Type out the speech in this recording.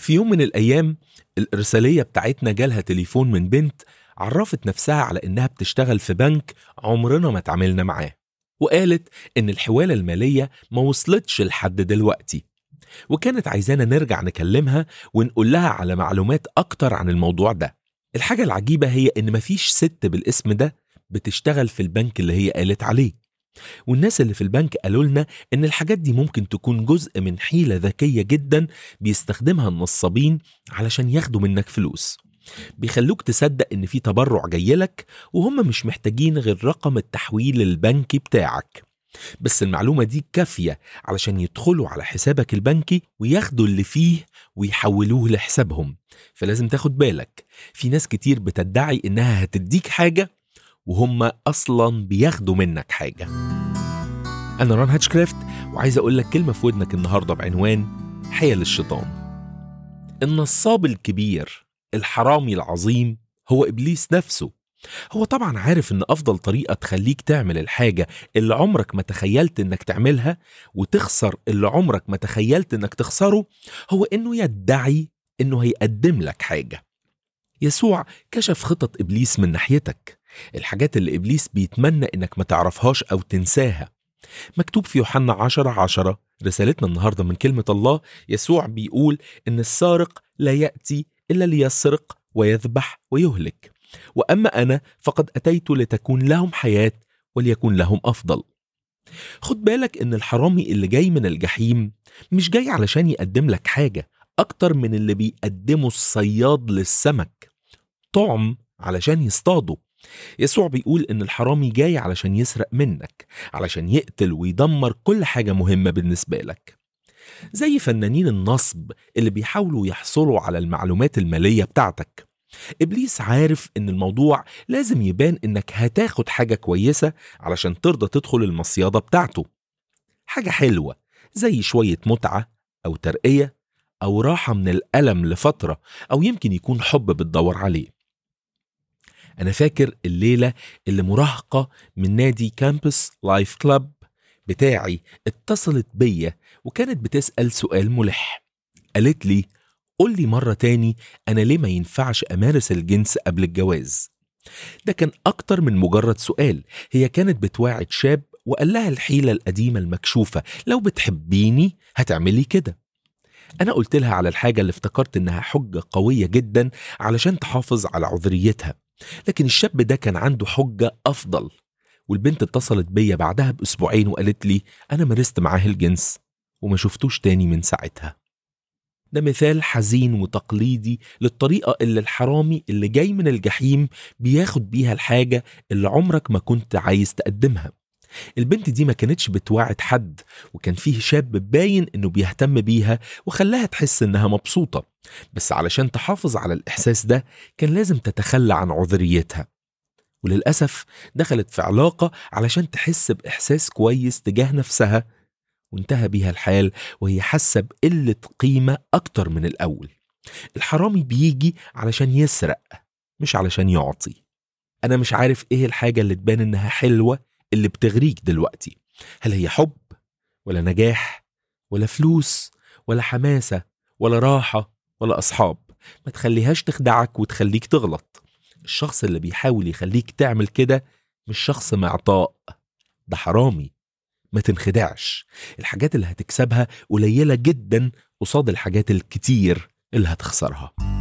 في يوم من الأيام الإرسالية بتاعتنا جالها تليفون من بنت عرفت نفسها على إنها بتشتغل في بنك عمرنا ما اتعاملنا معاه وقالت إن الحوالة المالية ما وصلتش لحد دلوقتي وكانت عايزانا نرجع نكلمها ونقول لها على معلومات أكتر عن الموضوع ده الحاجة العجيبة هي إن مفيش ست بالاسم ده بتشتغل في البنك اللي هي قالت عليه والناس اللي في البنك قالوا لنا إن الحاجات دي ممكن تكون جزء من حيلة ذكية جدا بيستخدمها النصابين علشان ياخدوا منك فلوس بيخلوك تصدق إن في تبرع جايلك وهم مش محتاجين غير رقم التحويل البنكي بتاعك بس المعلومة دي كافية علشان يدخلوا على حسابك البنكي وياخدوا اللي فيه ويحولوه لحسابهم فلازم تاخد بالك في ناس كتير بتدعي إنها هتديك حاجة وهم أصلا بياخدوا منك حاجة أنا ران هاتشكرافت وعايز أقول لك كلمة في ودنك النهاردة بعنوان حيل الشيطان النصاب الكبير الحرامي العظيم هو إبليس نفسه هو طبعا عارف ان افضل طريقه تخليك تعمل الحاجه اللي عمرك ما تخيلت انك تعملها وتخسر اللي عمرك ما تخيلت انك تخسره هو انه يدعي انه هيقدم لك حاجه يسوع كشف خطط ابليس من ناحيتك الحاجات اللي ابليس بيتمنى انك ما تعرفهاش او تنساها مكتوب في يوحنا 10 10 رسالتنا النهارده من كلمه الله يسوع بيقول ان السارق لا ياتي الا ليسرق ويذبح ويهلك واما انا فقد اتيت لتكون لهم حياه وليكن لهم افضل خد بالك ان الحرامي اللي جاي من الجحيم مش جاي علشان يقدم لك حاجه اكتر من اللي بيقدمه الصياد للسمك طعم علشان يصطاده يسوع بيقول ان الحرامي جاي علشان يسرق منك علشان يقتل ويدمر كل حاجه مهمه بالنسبه لك زي فنانين النصب اللي بيحاولوا يحصلوا على المعلومات الماليه بتاعتك إبليس عارف إن الموضوع لازم يبان إنك هتاخد حاجة كويسة علشان ترضى تدخل المصيادة بتاعته حاجة حلوة زي شوية متعة أو ترقية أو راحة من الألم لفترة أو يمكن يكون حب بتدور عليه أنا فاكر الليلة اللي مراهقة من نادي كامبس لايف كلاب بتاعي اتصلت بيا وكانت بتسأل سؤال ملح قالت لي قول لي مرة تاني أنا ليه ما ينفعش أمارس الجنس قبل الجواز ده كان أكتر من مجرد سؤال هي كانت بتواعد شاب وقال لها الحيلة القديمة المكشوفة لو بتحبيني هتعملي كده أنا قلت لها على الحاجة اللي افتكرت إنها حجة قوية جدا علشان تحافظ على عذريتها لكن الشاب ده كان عنده حجة أفضل والبنت اتصلت بيا بعدها بأسبوعين وقالت لي أنا مارست معاه الجنس وما شفتوش تاني من ساعتها ده مثال حزين وتقليدي للطريقة اللي الحرامي اللي جاي من الجحيم بياخد بيها الحاجة اللي عمرك ما كنت عايز تقدمها البنت دي ما كانتش بتواعد حد وكان فيه شاب باين انه بيهتم بيها وخلاها تحس انها مبسوطة بس علشان تحافظ على الاحساس ده كان لازم تتخلى عن عذريتها وللأسف دخلت في علاقة علشان تحس بإحساس كويس تجاه نفسها وانتهى بيها الحال وهي حاسة بقلة قيمة أكتر من الأول الحرامي بيجي علشان يسرق مش علشان يعطي أنا مش عارف إيه الحاجة اللي تبان إنها حلوة اللي بتغريك دلوقتي هل هي حب ولا نجاح ولا فلوس ولا حماسة ولا راحة ولا أصحاب ما تخليهاش تخدعك وتخليك تغلط الشخص اللي بيحاول يخليك تعمل كده مش شخص معطاء ده حرامي ما تنخدعش الحاجات اللي هتكسبها قليلة جدا قصاد الحاجات الكتير اللي هتخسرها